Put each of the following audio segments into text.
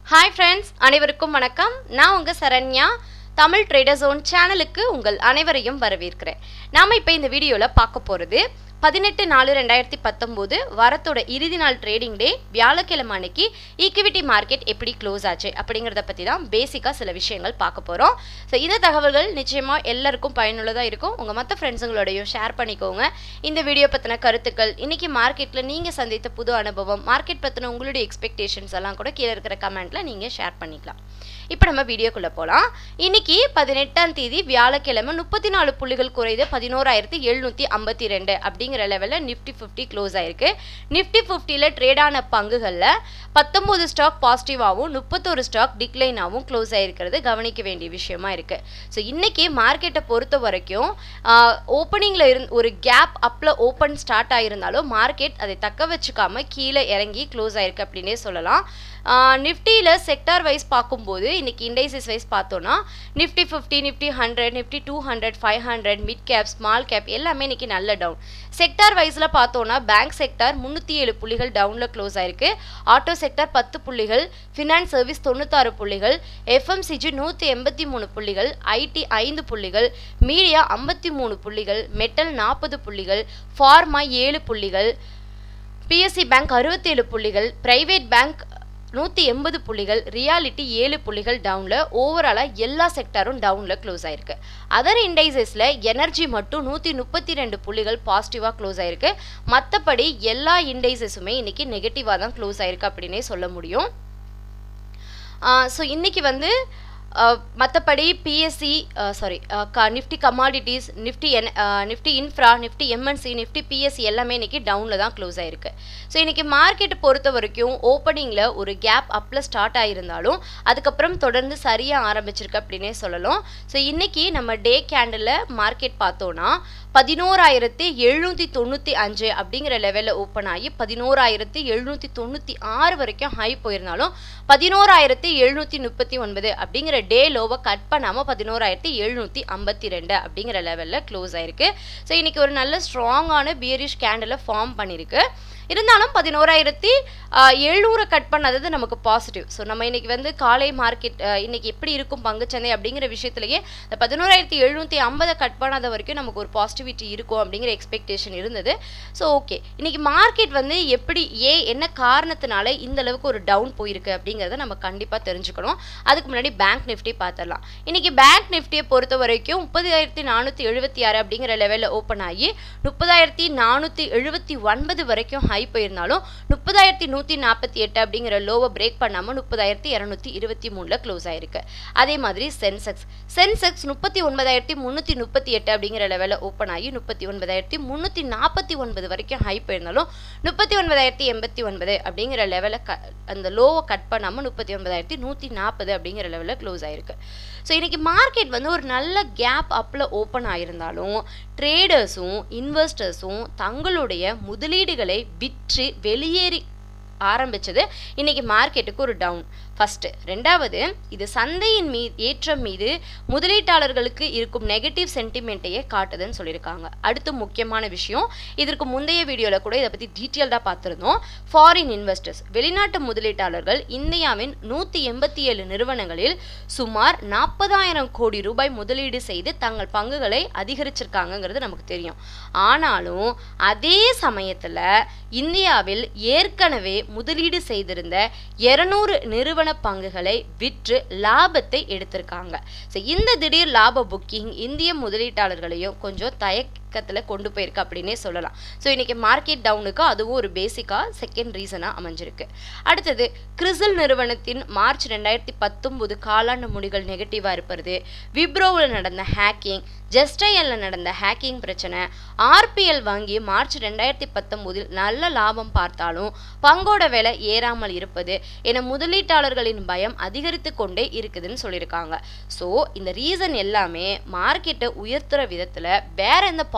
hi friends அனைவருக்கும் வணக்கம் நான் உங்கள் சரண்யா தமிழ் ட்ரேடர் ஜோன் சேனலுக்கு உங்கள் அனைவரையும் வரவேற்கிறேன் நாம் இப்போ இந்த வீடியோவில் பார்க்க போகிறது பதினெட்டு நாலு ரெண்டாயிரத்தி பத்தொம்போது வாரத்தோட இறுதி நாள் ட்ரேடிங் டே வியாழக்கிழமை அன்னைக்கு ஈக்விட்டி மார்க்கெட் எப்படி க்ளோஸ் ஆச்சு அப்படிங்கிறத பற்றி தான் பேசிக்காக சில விஷயங்கள் பார்க்க போகிறோம் ஸோ இந்த தகவல்கள் நிச்சயமாக எல்லாருக்கும் பயனுள்ளதாக இருக்கும் உங்கள் மற்ற ஃப்ரெண்ட்ஸுங்களோடையும் ஷேர் பண்ணிக்கோங்க இந்த வீடியோ பற்றின கருத்துக்கள் இன்னைக்கு மார்க்கெட்டில் நீங்கள் சந்தித்த புது அனுபவம் மார்க்கெட் பற்றின உங்களுடைய எக்ஸ்பெக்டேஷன்ஸ் எல்லாம் கூட கீழே இருக்கிற கமெண்ட்டில் நீங்கள் ஷேர் பண்ணிக்கலாம் இப்போ நம்ம வீடியோக்குள்ளே போகலாம் இன்னைக்கு பதினெட்டாம் தேதி வியாழக்கிழமை முப்பத்தி நாலு புள்ளிகள் குறைந்து பதினோராயிரத்தி எழுநூற்றி ஐம்பத்தி ரெண்டு அப்படிங்கிற லெவலில் நிஃப்டி ஃபிஃப்டி க்ளோஸ் ஆயிருக்கு நிஃப்டி ஃபிஃப்டியில் ட்ரேடான பங்குகளில் பத்தொம்போது ஸ்டாக் பாசிட்டிவாகவும் முப்பத்தொரு ஸ்டாக் டிக்ளைனாகவும் க்ளோஸ் ஆயிருக்கிறது கவனிக்க வேண்டிய விஷயமா இருக்கு ஸோ இன்னைக்கு மார்க்கெட்டை பொறுத்த வரைக்கும் ஓப்பனிங்கில் இருந்து ஒரு கேப் அப்பில் ஓப்பன் ஸ்டார்ட் ஆகிருந்தாலும் மார்க்கெட் அதை தக்க வச்சுக்காம கீழே இறங்கி க்ளோஸ் ஆயிருக்கு அப்படின்னே சொல்லலாம் நிஃப்டியில் செக்டார் வைஸ் பார்க்கும்போது இன்னைக்கு இண்டைசஸ் வைஸ் பார்த்தோன்னா Nifty fifty Nifty hundred Nifty two hundred five hundred mid cap small cap எல்லாமே இன்னைக்கு நல்ல டவுன் செக்டார் வைஸில் பார்த்தோன்னா பேங்க் செக்டார் முந்நூற்றி ஏழு புள்ளிகள் டவுனில் க்ளோஸ் ஆயிருக்கு ஆட்டோ செக்டார் பத்து புள்ளிகள் ஃபினான்ஸ் சர்வீஸ் தொண்ணூத்தாறு புள்ளிகள் எஃப்எம்சிஜி நூற்றி எண்பத்தி மூணு புள்ளிகள் ஐடி ஐந்து புள்ளிகள் மீடியா ஐம்பத்தி மூணு புள்ளிகள் மெட்டல் நாற்பது புள்ளிகள் ஃபார்மா ஏழு புள்ளிகள் பிஎஸ்சி பேங்க் அறுபத்தேழு புள்ளிகள் பிரைவேட் பேங்க் நூற்றி எண்பது புள்ளிகள் ரியாலிட்டி ஏழு புள்ளிகள் டவுனில் ஓவராலாக எல்லா செக்டாரும் டவுனில் க்ளோஸ் ஆயிருக்கு அதர் இண்டைசஸில் எனர்ஜி மட்டும் நூற்றி முப்பத்தி ரெண்டு புள்ளிகள் பாசிட்டிவாக க்ளோஸ் ஆயிருக்கு மற்றபடி எல்லா இண்டைசஸுமே இன்னைக்கு நெகட்டிவாக தான் க்ளோஸ் ஆயிருக்கு அப்படின்னே சொல்ல முடியும் ஸோ இன்னைக்கு வந்து மற்றபடி PSC sorry Nifty commodities Nifty N Nifty infra Nifty MNC Nifty PSC எல்லாமே இன்னைக்கு டவுனில் தான் க்ளோஸ் ஆயிருக்கு ஸோ இன்னைக்கு மார்க்கெட் பொறுத்த வரைக்கும் ஓப்பனிங்கில் ஒரு கேப் அப்பில் ஸ்டார்ட் ஆகிருந்தாலும் அதுக்கப்புறம் தொடர்ந்து சரியாக ஆரம்பிச்சிருக்கு அப்படின்னே சொல்லலாம் ஸோ இன்னைக்கு நம்ம டே கேண்டில் மார்க்கெட் பார்த்தோன்னா பதினோராயிரத்தி எழுநூற்றி தொண்ணூற்றி அஞ்சு அப்படிங்கிற லெவலில் ஓப்பன் ஆகி பதினோராயிரத்தி எழுநூற்றி தொண்ணூற்றி ஆறு வரைக்கும் ஹை போயிருந்தாலும் பதினோராயிரத்தி எழுநூற்றி முப்பத்தி ஒன்பது அப்படிங்கிற டே லோவை கட் பண்ணாமல் பதினோராயிரத்தி எழுநூற்றி ஐம்பத்தி ரெண்டு அப்படிங்கிற லெவலில் க்ளோஸ் ஆயிருக்கு ஸோ இன்னைக்கு ஒரு நல்ல ஸ்ட்ராங்கான பியரிஷ் கேண்டில் ஃபார்ம் பண்ணியிருக்கு இருந்தாலும் பதினோராயிரத்தி எழுநூறு கட் பண்ணது நமக்கு பாசிட்டிவ் ஸோ நம்ம இன்னைக்கு வந்து காலை மார்க்கெட் இன்னைக்கு எப்படி இருக்கும் பங்குச்சந்தை அப்படிங்கிற விஷயத்திலேயே இந்த பதினோராயிரத்தி எழுநூற்றி ஐம்பதை கட் பண்ணாத வரைக்கும் நமக்கு ஒரு பாசிட்டிவிட்டி இருக்கும் அப்படிங்கிற எக்ஸ்பெக்டேஷன் இருந்தது ஸோ ஓகே இன்னைக்கு மார்க்கெட் வந்து எப்படி ஏ என்ன காரணத்தினால இந்த அளவுக்கு ஒரு டவுன் போயிருக்கு அப்படிங்கிறத நம்ம கண்டிப்பாக தெரிஞ்சுக்கணும் அதுக்கு முன்னாடி பேங்க் நிஃப்டி பார்த்துடலாம் இன்னைக்கு பேங்க் நிஃப்டியை பொறுத்த வரைக்கும் முப்பதாயிரத்தி நானூற்றி எழுபத்தி ஆறு அப்படிங்கிற லெவலில் ஓப்பன் ஆகி முப்பதாயிரத்தி நானூற்றி எழுபத்தி ஒன்பது வரைக்கும் ஹை போயிருந்தாலும் முப்பதாயிரத்தி நூற்றி நாற்பத்தி எட்டு அப்படிங்கிற லோவை பிரேக் பண்ணாமல் முப்பதாயிரத்தி இரநூத்தி இருபத்தி மூணில் க்ளோஸ் ஆயிருக்கு அதே மாதிரி சென்செக்ஸ் சென்செக்ஸ் முப்பத்தி ஒன்பதாயிரத்தி முந்நூற்றி முப்பத்தி எட்டு அப்படிங்கிற லெவலில் ஓப்பன் ஆகி முப்பத்தி ஒன்பதாயிரத்தி முந்நூற்றி நாற்பத்தி ஒன்பது வரைக்கும் ஹை போயிருந்தாலும் முப்பத்தி ஒன்பதாயிரத்தி எண்பத்தி ஒன்பது அப்படிங்கிற லெவலில் க அந்த லோவை கட் பண்ணாமல் முப்பத்தி ஒன்பதாயிரத்தி நூற்றி நாற்பது அப்படிங்கிற லெவலில் க்ளோஸ் ஆயிருக்கு ஸோ இன்னைக்கு மார்க்கெட் வந்து ஒரு நல்ல கேப் அப்பில் ஓப்பன் ஆயிருந்தாலும் ட்ரேடர்ஸும் இன்வெஸ்டர்ஸும் தங்களுடைய முதலீடுகளை விற்று வெளியேறி ஆரம்பிச்சது இன்னைக்கு மார்க்கெட்டுக்கு ஒரு டவுன் ஃபஸ்ட்டு ரெண்டாவது இது சந்தையின் மீ ஏற்றம் மீது முதலீட்டாளர்களுக்கு இருக்கும் நெகட்டிவ் சென்டிமெண்ட்டையே காட்டுதுன்னு சொல்லியிருக்காங்க அடுத்து முக்கியமான விஷயம் இதற்கு முந்தைய வீடியோவில் கூட இதை பற்றி டீட்டெயில்டாக பார்த்துருந்தோம் ஃபாரின் இன்வெஸ்டர்ஸ் வெளிநாட்டு முதலீட்டாளர்கள் இந்தியாவின் நூற்றி எண்பத்தி ஏழு நிறுவனங்களில் சுமார் நாற்பதாயிரம் கோடி ரூபாய் முதலீடு செய்து தங்கள் பங்குகளை அதிகரிச்சிருக்காங்கங்கிறது நமக்கு தெரியும் ஆனாலும் அதே சமயத்தில் இந்தியாவில் ஏற்கனவே முதலீடு செய்திருந்த இருநூறு நிறுவன பங்குகளை விற்று லாபத்தை எடுத்திருக்காங்க ஸோ இந்த திடீர் லாப புக்கிங் இந்திய முதலீட்டாளர்களையும் கொஞ்சம் தயக்கத்தில் கொண்டு போயிருக்கு அப்படின்னே சொல்லலாம் ஸோ இன்னைக்கு மார்க்கெட் டவுனுக்கு அதுவும் ஒரு பேசிக்காக செகண்ட் ரீசனாக அமைஞ்சிருக்கு அடுத்தது கிறிசல் நிறுவனத்தின் மார்ச் ரெண்டாயிரத்தி பத்தொன்பது காலாண்டு முடிகள் நெகட்டிவாக இருப்பது விப்ரோவில் நடந்த ஹேக்கிங் ஜஸ்டையலில் நடந்த ஹேக்கிங் பிரச்சனை ஆர்பிஎல் வங்கி மார்ச் ரெண்டாயிரத்தி பத்தொம்போதில் நல்ல லாபம் பார்த்தாலும் பங்கோட விலை ஏறாமல் இருப்பது என முதலீட்டாளர்களின் பயம் அதிகரித்து கொண்டே இருக்குதுன்னு சொல்லியிருக்காங்க ஸோ இந்த ரீசன் எல்லாமே மார்க்கெட்டை உயர்த்துற விதத்தில் வேற எந்த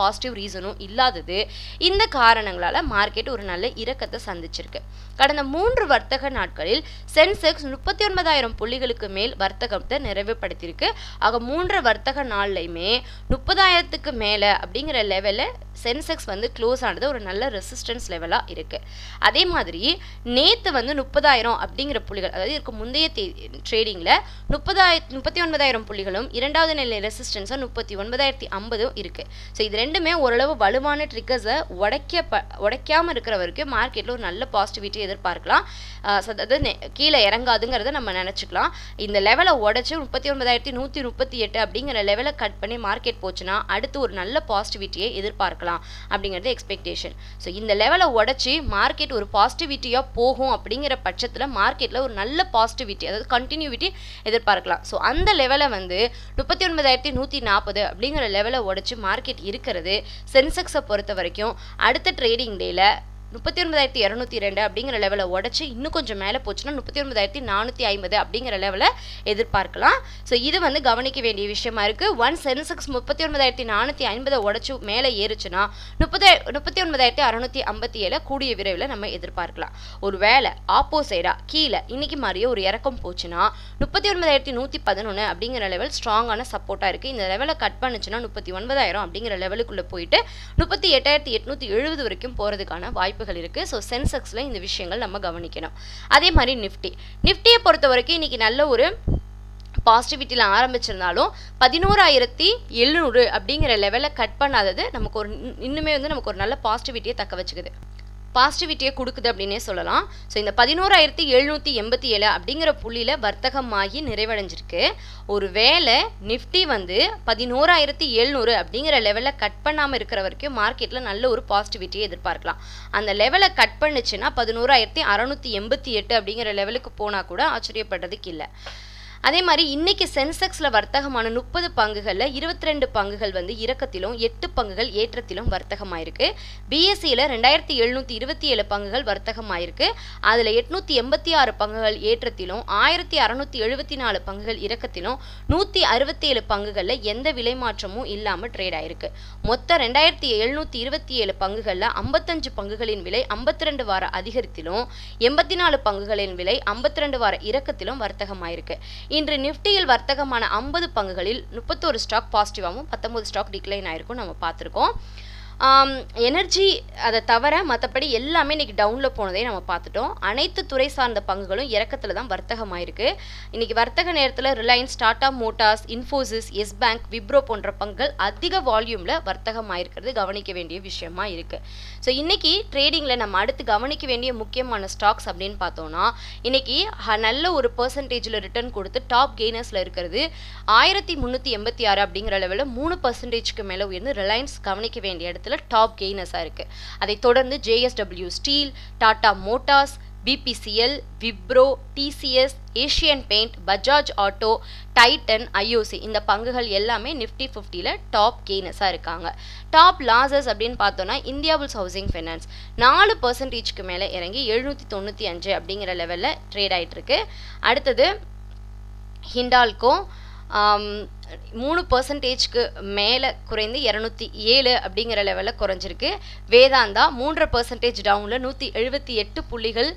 பாசிட்டிவ் ரீசனும் இல்லாதது இந்த காரணங்களால் மார்க்கெட் ஒரு நல்ல இறக்கத்தை சந்திச்சிருக்கு கடந்த மூன்று வர்த்தக நாட்களில் சென்செக்ஸ் முப்பத்தி ஒன்பதாயிரம் புள்ளிகளுக்கு மேல் வர்த்தகத்தை நிறைவுபடுத்தியிருக்கு ஆக மூன்று வர்த்தக நாள்லையுமே முப்பதாயிரத்துக்கு மேலே அப்படிங்கிற லெவலில் சென்செக்ஸ் வந்து க்ளோஸ் ஆனது ஒரு நல்ல ரெசிஸ்டன்ஸ் லெவலாக இருக்குது அதே மாதிரி நேற்று வந்து முப்பதாயிரம் அப்படிங்கிற புள்ளிகள் அதாவது இதுக்கு முந்தைய தே ட்ரேடிங்கில் முப்பதாயிர முப்பத்தி ஒன்பதாயிரம் புள்ளிகளும் இரண்டாவது நிலை ரெசிஸ்டன்ஸாக முப்பத்தி ஒன்பதாயிரத்தி ஐம்பதும் இருக்குது ஸோ இது ரெண்டுமே ஓரளவு வலுவான ட்ரிக்கர்ஸை உடைக்க ப உடைக்காமல் இருக்கிற வரைக்கும் மார்க்கெட்டில் ஒரு நல்ல பாசிட்டிவிட்டி எதிர்பார்க்கலாம் ஸோ அதாவது நெ- கீழே இறங்காதுங்கிறத நம்ம நினச்சிக்கலாம் இந்த லெவலை உடைச்சு முப்பத்தி ஒன்பதாயிரத்தி நூற்றி முப்பத்தி எட்டு அப்படிங்கிற லெவலை கட் பண்ணி மார்க்கெட் போச்சுன்னா அடுத்து ஒரு நல்ல பாசிட்டிவிட்டியை எதிர்பார்க்கலாம் அப்படிங்கிறது எக்ஸ்பெக்டேஷன் ஸோ இந்த லெவலை உடைச்சி மார்க்கெட் ஒரு பாசிட்டிவிட்டியாக போகும் அப்படிங்கிற பட்சத்தில் மார்க்கெட்டில் ஒரு நல்ல பாசிட்டிவிட்டி அதாவது கண்டினியூவிட்டி எதிர்பார்க்கலாம் ஸோ அந்த லெவலை வந்து முப்பத்தி ஒன்பதாயிரத்தி நூற்றி நாற்பது அப்படிங்கிற லெவலை உடைச்சு மார்க்கெட் இருக்கிறது சென்செக்ஸை பொறுத்த வரைக்கும் அடுத்த ட்ரேடிங் டேல முப்பத்தி ஒன்பதாயிரத்தி இரநூத்தி ரெண்டு அப்படிங்கிற லெவலை உடச்சி இன்னும் கொஞ்சம் மேலே போச்சுன்னா முப்பத்தி ஒன்பதாயிரத்தி நானூற்றி ஐம்பது அப்படிங்கிற லெவலை எதிர்பார்க்கலாம் ஸோ இது வந்து கவனிக்க வேண்டிய விஷயமா இருக்குது ஒன் சென்செக்ஸ் முப்பத்தி ஒன்பதாயிரத்தி நானூற்றி ஐம்பதை உடச்சி மேலே ஏறுச்சுன்னா முப்பதாய முப்பத்தி ஒன்பதாயிரத்தி அறநூற்றி ஐம்பத்தி ஏழை கூடிய விரைவில் நம்ம எதிர்பார்க்கலாம் ஒரு வேளை ஆப்போசைடாக கீழே இன்னைக்கு மாதிரியே ஒரு இறக்கம் போச்சுன்னா முப்பத்தி ஒன்பதாயிரத்தி நூற்றி பதினொன்று அப்படிங்கிற லெவல் ஸ்ட்ராங்கான சப்போர்ட்டாக இருக்குது இந்த லெவலை கட் பண்ணுச்சுன்னா முப்பத்தி ஒன்பதாயிரம் அப்படிங்கிற லெவலுக்குள்ளே போயிட்டு முப்பத்தி எட்டாயிரத்தி எட்நூற்றி எழுபது வரைக்கும் போகிறதுக்கான வாய்ப்புகள் இருக்குது ஸோ சென்செக்ஸில் இந்த விஷயங்கள் நம்ம கவனிக்கணும் அதே மாதிரி நிஃப்டி நிஃப்டியை பொறுத்த வரைக்கும் இன்னைக்கு நல்ல ஒரு பாசிட்டிவிட்டியில் ஆரம்பிச்சிருந்தாலும் பதினோராயிரத்தி எழுநூறு அப்படிங்கிற லெவலை கட் பண்ணாதது நமக்கு ஒரு இன்னும் இன்னுமே வந்து நமக்கு ஒரு நல்ல பாசிட்டிவிட்டியை தக்க வச்சுக்குது பாசிட்டிவிட்டியை கொடுக்குது அப்படின்னே சொல்லலாம் ஸோ இந்த பதினோராயிரத்தி எழுநூற்றி எண்பத்தி ஏழு அப்படிங்கிற புள்ளியில் வர்த்தகமாகி நிறைவடைஞ்சிருக்கு ஒரு வேளை நிஃப்டி வந்து பதினோராயிரத்தி எழுநூறு அப்படிங்கிற லெவலில் கட் பண்ணாமல் இருக்கிற வரைக்கும் மார்க்கெட்டில் நல்ல ஒரு பாசிட்டிவிட்டியை எதிர்பார்க்கலாம் அந்த லெவலை கட் பண்ணுச்சுன்னா பதினோராயிரத்தி அறநூற்றி எண்பத்தி எட்டு அப்படிங்கிற லெவலுக்கு போனால் கூட ஆச்சரியப்படுறதுக்கு இல்லை அதே மாதிரி இன்னைக்கு சென்செக்ஸில் வர்த்தகமான முப்பது பங்குகளில் இருபத்தி ரெண்டு பங்குகள் வந்து இறக்கத்திலும் எட்டு பங்குகள் ஏற்றத்திலும் வர்த்தகமாயிருக்கு பிஎஸ்சியில் ரெண்டாயிரத்தி எழுநூற்றி இருபத்தி ஏழு பங்குகள் வர்த்தகமாயிருக்கு அதில் எட்நூற்றி எண்பத்தி ஆறு பங்குகள் ஏற்றத்திலும் ஆயிரத்தி அறநூற்றி எழுபத்தி நாலு பங்குகள் இறக்கத்திலும் நூற்றி அறுபத்தேழு பங்குகளில் எந்த விலை மாற்றமும் இல்லாமல் ட்ரேட் ஆயிருக்கு மொத்தம் ரெண்டாயிரத்தி எழுநூற்றி இருபத்தி ஏழு பங்குகளில் ஐம்பத்தஞ்சு பங்குகளின் விலை ஐம்பத்தி ரெண்டு வார அதிகரித்திலும் எண்பத்தி நாலு பங்குகளின் விலை ஐம்பத்தி ரெண்டு வார இறக்கத்திலும் வர்த்தகமாயிருக்கு இன்று நிஃப்டியில் வர்த்தகமான ஐம்பது பங்குகளில் முப்பத்தோரு ஸ்டாக் பாசிட்டிவாகவும் பத்தொன்பது ஸ்டாக் டிக்ளைன் ஆயிருக்கும் நம்ம பார்த்துருக்கோம் எனர்ஜி அதை தவிர மற்றபடி எல்லாமே இன்னைக்கு டவுனில் போனதே நம்ம பார்த்துட்டோம் அனைத்து துறை சார்ந்த பங்குகளும் இறக்கத்தில் தான் வர்த்தகமாயிருக்கு இன்னைக்கு வர்த்தக நேரத்தில் Reliance Tata Motors Infosys Yes Bank Wipro போன்ற பங்குகள் அதிக வால்யூமில் வர்த்தகமாயிருக்கிறது கவனிக்க வேண்டிய விஷயமா இருக்கு ஸோ இன்னைக்கு ட்ரேடிங்கில் நம்ம அடுத்து கவனிக்க வேண்டிய முக்கியமான ஸ்டாக்ஸ் அப்படின்னு பார்த்தோம்னா இன்னைக்கு ஹ- நல்ல ஒரு பர்சன்டேஜில் ரிட்டர்ன் கொடுத்து டாப் கெய்னர்ஸில் இருக்கிறது ஆயிரத்தி முந்நூற்றி எண்பத்தி ஆறு அப்படிங்கிற லெவலில் மூணு பர்சன்டேஜ்க்கு மேலே உயர்ந்து ரிலையன்ஸ் கவனிக்க வேண்டிய இடத்துல டாப் கெய்னர்ஸாக இருக்குது அதை தொடர்ந்து JSW steel Tata Motors BPCL Wipro TCS Asian paint Bajaj auto Titan IOC இந்த பங்குகள் எல்லாமே நிஃப்டி ஃபிஃப்டியில் டாப் கெய்னஸாக இருக்காங்க டாப் லாசஸ் அப்படின்னு பார்த்தோன்னா இந்தியாபுல்ஸ் ஹவுசிங் ஃபைனான்ஸ் நாலு பர்சன்டேஜ்க்கு மேலே இறங்கி எழுநூற்றி தொண்ணூற்றி அஞ்சு அப்படிங்கிற லெவலில் ட்ரேட் ஆயிட்டு இருக்கு அடுத்தது ஹிண்டால்கோ ஆம், மூணு பர்சன்டேஜ்க்கு மேலே குறைந்து இரநூத்தி ஏழு அப்படிங்கிற லெவலில் குறைஞ்சிருக்கு வேதாந்தா மூன்றரை பர்சன்டேஜ் டவுனில் நூற்றி எழுபத்தி எட்டு புள்ளிகள்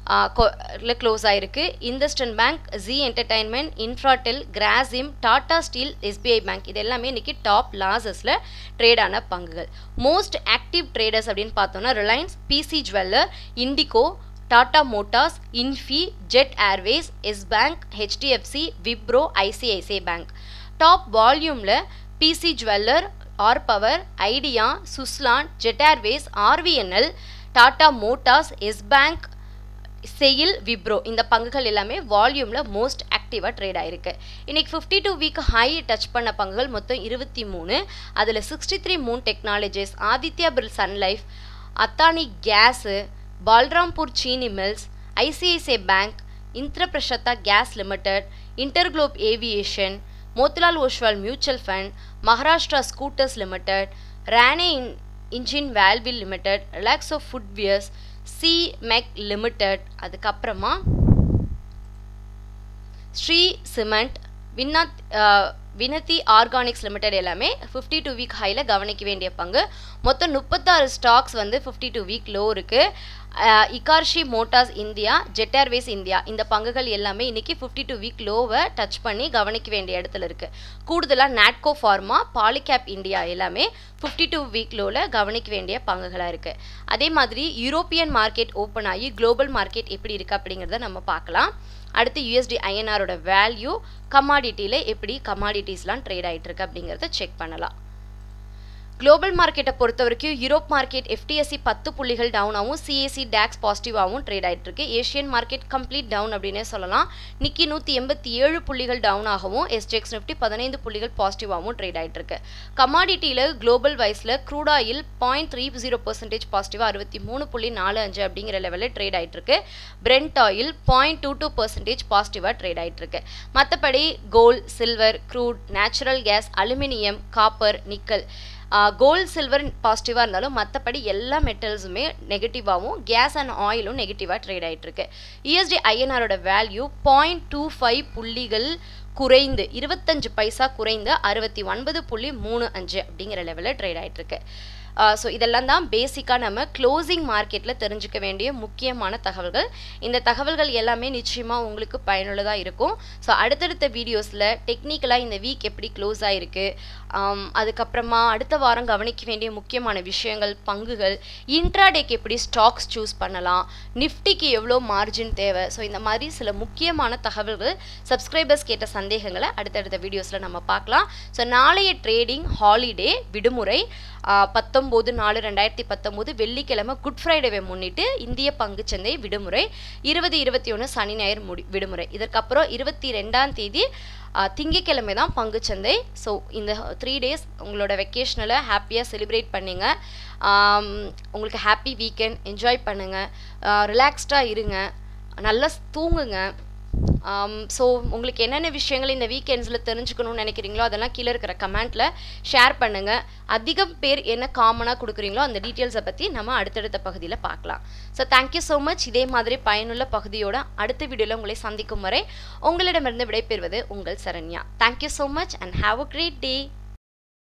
க்ளோஸ் ஆயிருக்கு IndusInd bank Zee entertainment Infratel Grasim Tata steel SBI bank இது எல்லாமே இன்னைக்கு டாப் லாசஸில் ட்ரேட் ஆன பங்குகள் மோஸ்ட் ஆக்டிவ் ட்ரேடர்ஸ் அப்படின்னு பார்த்தோம்னா Reliance PC Jeweller IndiGo Tata Motors Infy Jet Airways Yes Bank HDFC Wipro ICICI bank top வால்யூமில் PC Jeweller R Power Idea Suzlon Jet Airways RVNL Tata Motors Yes Bank SAIL Wipro இந்த பங்குகள் எல்லாமே வால்யூமில் most ஆக்டிவாக trade ஆயிருக்கு இன்னைக்கு fifty two week high touch பண்ண பங்குகள் மொத்தம் இருபத்தி மூணு அதில் sixty three Moon Technologies Aditya Birla Sun Life Adani gas Balrampur Chini Mills ICICI bank Indraprastha gas limited InterGlobe aviation Motilal Oswal mutual fund Maharashtra scooters limited Rane இன் engine valve limited Relaxo footwears C Mech limited அதுக்கப்புறமா Shree cement வின்னாத் Vinati organics limited எல்லாமே ஃபிஃப்டி டூ வீக் ஹையில் கவனிக்க வேண்டிய பங்கு மொத்தம் முப்பத்தாறு ஸ்டாக்ஸ் வந்து ஃபிஃப்டி டூ வீக் லோ இருக்குது Igarashi Motors India Jet Airways India இந்த பங்குகள் எல்லாமே இன்னைக்கு ஃபிஃப்டி டூ வீக் லோவை டச் பண்ணி கவனிக்க வேண்டிய இடத்துல இருக்குது கூடுதலாக நாட்கோ ஃபார்மா பாலிகேப் இந்தியா எல்லாமே ஃபிஃப்டி டூ வீக் லோவில் கவனிக்க வேண்டிய பங்குகளாக இருக்குது அதே மாதிரி யூரோப்பியன் மார்க்கெட் ஓப்பன் ஆகி குளோபல் மார்க்கெட் எப்படி இருக்குது அப்படிங்கிறத நம்ம பார்க்கலாம் அடுத்து யூஎஸ்டி ஐஎன்ஆரோட வேல்யூ கமாடிட்டியில் எப்படி கமாடிட்டிஸ்லாம் ட்ரேட் ஆகிட்டு இருக்கு அப்படிங்கிறத செக் பண்ணலாம் குளோபல் மார்க்கெட்டை பொறுத்த வரைக்கும் யூரோப் மார்க்கெட் எஃப்டிஎஸ்சி பத்து புள்ளிகள் டவுனாகவும் சிஏசி டேக்ஸ் பாசிட்டிவாகவும் ட்ரேட் ஆகிட்டு இருக்கு ஏஷியன் மார்க்கெட் கம்ப்ளீட் டவுன் அப்படின்னே சொல்லலாம் நிக்கி நூற்றி எண்பத்தி ஏழு புள்ளிகள் டவுனாகவும் எஸ்ஜெக்ஸ் நிஃப்டி பதினைந்து புள்ளிகள் பாசிட்டிவாகவும் ட்ரேட் ஆகிட்டு இருக்கு கமாடிட்டியில் குளோபல் வைஸில் crude oil point three zero percentage பாசிட்டிவாக அறுபத்தி மூணு புள்ளி நாலு அஞ்சு அப்படிங்கிற லெவலில் ட்ரேட் ஆகிட்டு இருக்கு Brent oil point two two percentage பாசிட்டிவாக ட்ரேட் ஆகிட்டு இருக்கு மற்றபடி gold silver crude natural gas aluminium copper nickel gold silver பாசிட்டிவாக இருந்தாலும் மற்றபடி எல்லா மெட்டல்ஸுமே நெகட்டிவாகவும் கேஸ் அண்ட் ஆயிலும் நெகட்டிவாக ட்ரேட் ஆகிட்டுருக்கு இஎஸ்டி ஐஎன்ஆரோட வேல்யூ பாயிண்ட் டூ ஃபைவ் புள்ளிகள் குறைந்து இருபத்தஞ்சு பைசா குறைந்து அறுபத்தி ஒன்பது புள்ளி மூணு அஞ்சு அப்படிங்கிற லெவலில் ட்ரேட் ஆகிட்டுருக்கு ஸோ இதெல்லாம் தான் பேசிக்காக நம்ம க்ளோசிங் மார்க்கெட்டில் தெரிஞ்சுக்க வேண்டிய முக்கியமான தகவல்கள் இந்த தகவல்கள் எல்லாமே நிச்சயமாக உங்களுக்கு பயனுள்ளதாக இருக்கும் ஸோ அடுத்தடுத்த வீடியோஸில் டெக்னிக்கலாக இந்த வீக் எப்படி க்ளோஸ் ஆகிருக்கு அதுக்கப்புறமா அடுத்த வாரம் கவனிக்க வேண்டிய முக்கியமான விஷயங்கள் பங்குகள் இன்ட்ராடேக்கு எப்படி ஸ்டாக்ஸ் சூஸ் பண்ணலாம் நிஃப்டிக்கு எவ்வளோ மார்ஜின் தேவை ஸோ இந்த மாதிரி சில முக்கியமான தகவல்கள் சப்ஸ்கிரைபர்ஸ் கேட்ட சந்தேகங்களை அடுத்தடுத்த வீடியோஸில் நம்ம பார்க்கலாம் ஸோ நாளைய ட்ரேடிங் ஹாலிடே விடுமுறை பத்தொம்போது நாலு ரெண்டாயிரத்தி பத்தொம்போது வெள்ளிக்கிழமை குட் ஃப்ரைடேவை முன்னிட்டு இந்திய பங்குச்சந்தை விடுமுறை இருபது இருபத்தி ஒன்று சனி ஞாயிறு முடி விடுமுறை இதற்கப்புறம் இருபத்தி ரெண்டாம் தேதி திங்கக்கிழமை தான் பங்குச்சந்தை ஸோ இந்த த்ரீ டேஸ் உங்களோட வெக்கேஷனில் ஹாப்பியாக செலிப்ரேட் பண்ணுங்க உங்களுக்கு ஹாப்பி வீக்கெண்ட் என்ஜாய் பண்ணுங்கள் ரிலாக்ஸ்டாக இருங்க நல்லா தூங்குங்க ஸோ உங்களுக்கு என்னென்ன விஷயங்கள் இந்த வீக்கெண்ட்ஸில் தெரிஞ்சுக்கணும்னு நினைக்கிறீங்களோ அதெல்லாம் கீழே இருக்கிற கமெண்ட்டில் ஷேர் பண்ணுங்கள் அதிகம் பேர் என்ன காமனாக கொடுக்குறீங்களோ அந்த டீட்டெயில்ஸை பற்றி நம்ம அடுத்தடுத்த பகுதியில் பார்க்கலாம் ஸோ தேங்க்யூ ஸோ மச் இதே மாதிரி பயனுள்ள பகுதியோட அடுத்த வீடியோவில் உங்களை சந்திக்கும் வரை உங்களிடமிருந்து விடைபெறுவது உங்கள் Saranya thank you so much and have a great day